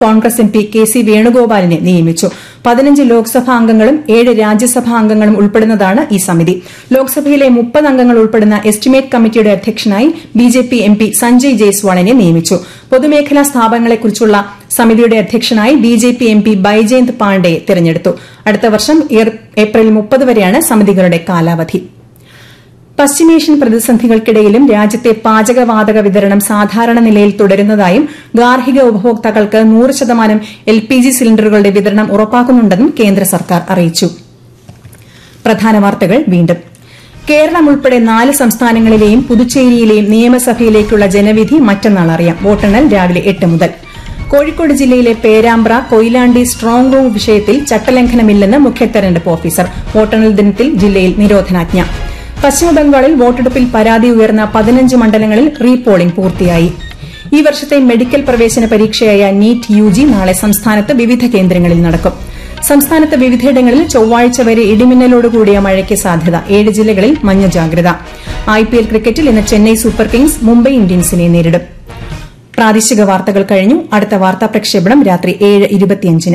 Congress M P K C വേണുഗോപാലിനെ നിയമിച്ചു പതിനഞ്ച് ലോക്സഭാ അംഗങ്ങളും ഏഴ് രാജ്യസഭാ അംഗങ്ങളും ഉൾപ്പെടുന്നതാണ് ഈ സമിതി ലോക്സഭയിലെ മുപ്പത് അംഗങ്ങൾ ഉൾപ്പെടുന്ന എസ്റ്റിമേറ്റ് കമ്മിറ്റിയുടെ അധ്യക്ഷനായി ബിജെപി എം പി സഞ്ജയ് ജയ്സ്വാളിനെ നിയമിച്ചു പൊതുമേഖലാ സ്ഥാപനങ്ങളെക്കുറിച്ചുള്ള സമിതിയുടെ അധ്യക്ഷനായി ബിജെപി എം പി ബൈജയന്ത് പാണ്ഡെയെ തെരഞ്ഞെടുത്തു അടുത്ത വർഷം ഏപ്രിൽ മുപ്പത് വരെയാണ് സമിതികളുടെ കാലാവധി പശ്ചിമേഷ്യൻ പ്രതിസന്ധികൾക്കിടയിലും രാജ്യത്തെ പാചകവാതക വിതരണം സാധാരണ നിലയിൽ തുടരുന്നതായും ഗാർഹിക ഉപഭോക്താക്കൾക്ക് നൂറ് ശതമാനം എൽ പി ജി സിലിണ്ടറുകളുടെ വിതരണം ഉറപ്പാക്കുന്നുണ്ടെന്നും കേന്ദ്ര സർക്കാർ അറിയിച്ചു പ്രധാന വാർത്തകൾ വീണ്ടും കേരളം ഉൾപ്പെടെ നാല് സംസ്ഥാനങ്ങളിലെയും പുതുച്ചേരിയിലെയും നിയമസഭയിലേക്കുള്ള ജനവിധി മറ്റന്നാൾ അറിയാം വോട്ടെണ്ണൽ രാവിലെ എട്ട് മുതൽ കോഴിക്കോട് ജില്ലയിലെ പേരാമ്പ്ര കൊയിലാണ്ടി സ്ട്രോങ് റൂം വിഷയത്തിൽ ചട്ടലംഘനമില്ലെന്ന് മുഖ്യ തെരഞ്ഞെടുപ്പ് ഓഫീസർ വോട്ടെണ്ണൽ ദിനത്തിൽ ജില്ലയിൽ നിരോധനാജ്ഞ പശ്ചിമബംഗാളിൽ വോട്ടെടുപ്പിൽ പരാതി ഉയർന്ന പതിനഞ്ച് മണ്ഡലങ്ങളിൽ റീപോളിംഗ് പൂർത്തിയായി ഈ വർഷത്തെ മെഡിക്കൽ പ്രവേശന പരീക്ഷയായ നീറ്റ് യുജി നാളെ സംസ്ഥാനത്ത് വിവിധ കേന്ദ്രങ്ങളിൽ നടക്കും സംസ്ഥാനത്ത് വിവിധയിടങ്ങളിൽ ചൊവ്വാഴ്ച വരെ ഇടിമിന്നലോടുകൂടിയ മഴയ്ക്ക് സാധ്യത ഏഴ് ജില്ലകളിൽ മഞ്ഞ ജാഗ്രത ഐപിഎൽ ക്രിക്കറ്റിൽ ഇന്ന് ചെന്നൈ സൂപ്പർ കിങ്സ് മുംബൈ ഇന്ത്യൻസിനെ നേരിടും പ്രാദേശിക വാർത്തകൾ കഴിഞ്ഞു അടുത്ത വാർത്താ പ്രക്ഷേപണം രാത്രി ഏഴ് ഇരുപത്തിയഞ്ചിന്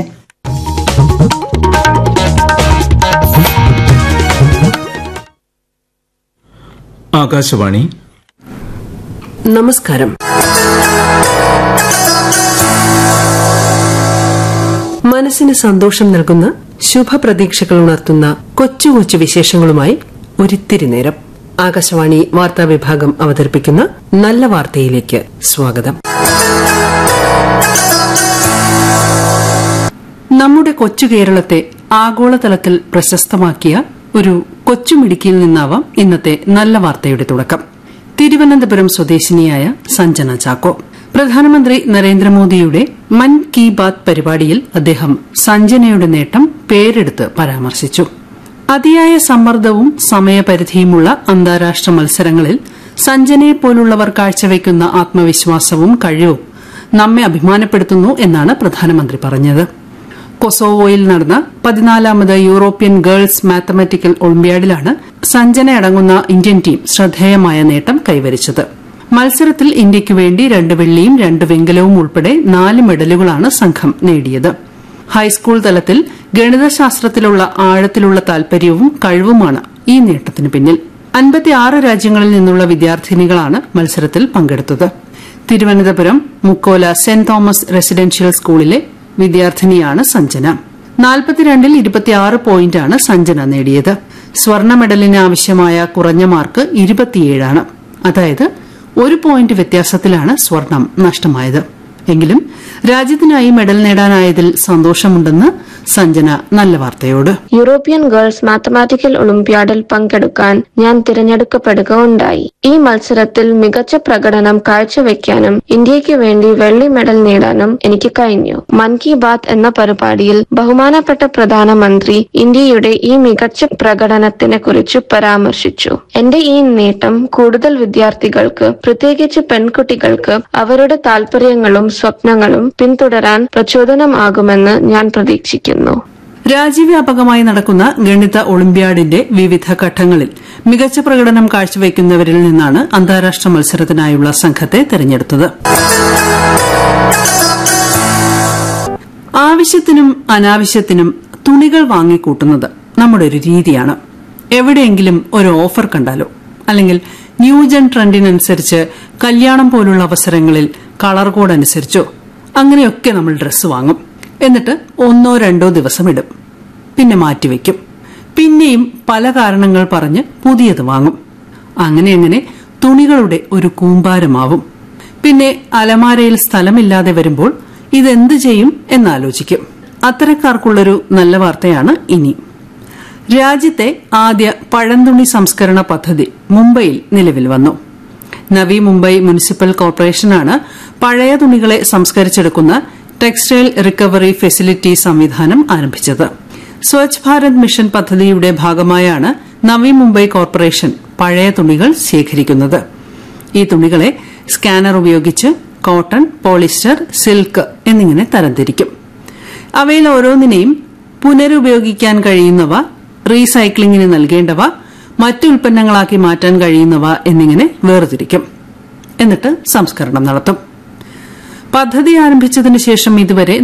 ആകാശവാണി നമസ്കാരം മനസ്സിന് സന്തോഷം നൽകുന്ന ശുഭപ്രതീക്ഷകൾ ഉണർത്തുന്ന കൊച്ചു കൊച്ചു വിശേഷങ്ങളുമായി ഒരിത്തിരി നേരം ആകാശവാണി വാർത്താ വിഭാഗം അവതരിപ്പിക്കുന്ന നല്ല വാർത്തയിലേക്ക് സ്വാഗതം നമ്മുടെ കൊച്ചു കേരളത്തെ ആഗോളതലത്തിൽ പ്രശസ്തമാക്കിയ ഒരു കൊച്ചുമിടുക്കിയിൽ നിന്നാവാം ഇന്നത്തെ നല്ല വാർത്തയുടെ തുടക്കം തിരുവനന്തപുരം സ്വദേശിനിയായ സഞ്ജന ചാക്കോ പ്രധാനമന്ത്രി നരേന്ദ്രമോദിയുടെ മൻ കി ബാത് പരിപാടിയിൽ അദ്ദേഹം സഞ്ജനയുടെ നേട്ടം പേരെടുത്ത് പരാമർശിച്ചു അതിയായ സമ്മർദ്ദവും സമയപരിധിയുമുള്ള അന്താരാഷ്ട്ര മത്സരങ്ങളിൽ സഞ്ജനയെപ്പോലുള്ളവർ കാഴ്ചവെക്കുന്ന ആത്മവിശ്വാസവും കഴിവും നമ്മെ അഭിമാനപ്പെടുത്തുന്നു എന്നാണ് പ്രധാനമന്ത്രി പറഞ്ഞത് കൊസോവോയിൽ നടന്ന പതിനാലാമത് യൂറോപ്യൻ ഗേൾസ് മാത്തമാറ്റിക്കൽ ഒളിമ്പ്യാഡിലാണ് സഞ്ജന അടങ്ങുന്ന ഇന്ത്യൻ ടീം ശ്രദ്ധേയമായ നേട്ടം കൈവരിച്ചത് മത്സരത്തിൽ ഇന്ത്യയ്ക്കു വേണ്ടി രണ്ട് വെള്ളിയും രണ്ട് വെങ്കലവും ഉൾപ്പെടെ നാല് മെഡലുകളാണ് സംഘം നേടിയത് ഹൈസ്കൂൾ തലത്തിൽ ഗണിതശാസ്ത്രത്തിലുള്ള ആഴത്തിലുള്ള താൽപര്യവും കഴിവുമാണ് ഈ നേട്ടത്തിന് പിന്നിൽ അൻപത്തിയാറ് രാജ്യങ്ങളിൽ നിന്നുള്ള വിദ്യാർത്ഥിനികളാണ് മത്സരത്തിൽ പങ്കെടുത്തത് Thiruvananthapuram Mukkola saint Thomas residential സ്കൂളിലെ വിദ്യാർത്ഥിനിയാണ് സഞ്ജന നാൽപ്പത്തിരണ്ടിൽ ഇരുപത്തിയാറ് പോയിന്റാണ് സഞ്ജന നേടിയത് സ്വർണ്ണ മെഡലിന് ആവശ്യമായ കുറഞ്ഞ മാർക്ക് ഇരുപത്തിയേഴാണ് അതായത് ഒരു പോയിന്റ് വ്യത്യാസത്തിലാണ് സ്വർണം നഷ്ടമായത് എങ്കിലും രാജ്യത്തിനായി മെഡൽ നേടാനായതിൽ സന്തോഷമുണ്ടെന്ന് സഞ്ജന നല്ല വാർത്തയോട് യൂറോപ്യൻ ഗേൾസ് മാത്തമാറ്റിക്കൽ ഒളിമ്പ്യാഡിൽ പങ്കെടുക്കാൻ ഞാൻ തിരഞ്ഞെടുക്കപ്പെടുക ഉണ്ടായി ഈ മത്സരത്തിൽ മികച്ച പ്രകടനം കാഴ്ചവെക്കാനും ഇന്ത്യയ്ക്ക് വേണ്ടി വെള്ളി മെഡൽ നേടാനും എനിക്ക് കഴിഞ്ഞു മൻ കി ബാത് എന്ന പരിപാടിയിൽ ബഹുമാനപ്പെട്ട പ്രധാനമന്ത്രി ഇന്ത്യയുടെ ഈ മികച്ച പ്രകടനത്തിനെ കുറിച്ച് പരാമർശിച്ചു എന്റെ ഈ നേട്ടം കൂടുതൽ വിദ്യാർത്ഥികൾക്ക് പ്രത്യേകിച്ച് പെൺകുട്ടികൾക്ക് അവരുടെ താല്പര്യങ്ങളും സ്വപ്നങ്ങളും പിന്തുടരാൻ പ്രചോദനമാകുമെന്ന് ഞാൻ പ്രതീക്ഷിക്കുന്നു രാജ്യവ്യാപകമായി നടക്കുന്ന ഗണിത ഒളിമ്പ്യാഡിന്റെ വിവിധ ഘട്ടങ്ങളിൽ മികച്ച പ്രകടനം കാഴ്ചവെക്കുന്നവരിൽ നിന്നാണ് അന്താരാഷ്ട്ര മത്സരത്തിനായുള്ള സംഘത്തെ തെരഞ്ഞെടുത്തത് ആവശ്യത്തിനും അനാവശ്യത്തിനും തുണികൾ വാങ്ങിക്കൂട്ടുന്നത് നമ്മുടെ ഒരു രീതിയാണ് എവിടെയെങ്കിലും ഒരു ഓഫർ കണ്ടാലോ അല്ലെങ്കിൽ ന്യൂജൻ ട്രെൻഡിനനുസരിച്ച് കല്യാണം പോലുള്ള അവസരങ്ങളിൽ കളർ കോഡ് അനുസരിച്ചോ അങ്ങനെയൊക്കെ നമ്മൾ ഡ്രസ്സ് വാങ്ങും എന്നിട്ട് ഒന്നോ രണ്ടോ ദിവസം ഇടും പിന്നെ മാറ്റിവെക്കും പിന്നെയും പല കാരണങ്ങൾ പറഞ്ഞ് പുതിയത് വാങ്ങും അങ്ങനെ അങ്ങനെ തുണികളുടെ ഒരു കൂമ്പാരമാവും പിന്നെ അലമാരയിൽ സ്ഥലമില്ലാതെ വരുമ്പോൾ ഇതെന്ത് ചെയ്യും എന്നാലോചിക്കും അത്തരക്കാർക്കുള്ളൊരു നല്ല വാർത്തയാണ് ഇനി രാജ്യത്തെ ആദ്യ പഴന്തുണി സംസ്കരണ പദ്ധതി മുംബൈയിൽ നിലവിൽ വന്നു നവി മുംബൈ മുനിസിപ്പൽ കോർപ്പറേഷനാണ് പഴയ തുണികളെ സംസ്കരിച്ചെടുക്കുന്ന ടെക്സ്റ്റൈൽ റിക്കവറി ഫെസിലിറ്റി സംവിധാനം ആരംഭിച്ചത് സ്വച്ഛ് ഭാരത് മിഷൻ പദ്ധതിയുടെ ഭാഗമായാണ് നവി മുംബൈ കോർപ്പറേഷൻ പഴയ തുണികൾ ശേഖരിക്കുന്നത് ഈ തുണികളെ സ്കാനർ ഉപയോഗിച്ച് കോട്ടൺ പോളിസ്റ്റർ സിൽക്ക് എന്നിങ്ങനെ തരംതിരിക്കും അവയിൽ ഓരോന്നിനെയും പുനരുപയോഗിക്കാൻ കഴിയുന്നവ റീസൈക്ലിംഗിന് നൽകേണ്ടവ മറ്റു ഉൽപ്പന്നങ്ങളാക്കി മാറ്റാൻ കഴിയുന്നവ എന്നിങ്ങനെ വേർതിരിക്കും എന്നിട്ട് സംസ്കരണം നടത്തും പദ്ധതി ആരംഭിച്ചതിനു ശേഷം ഇതുവരെ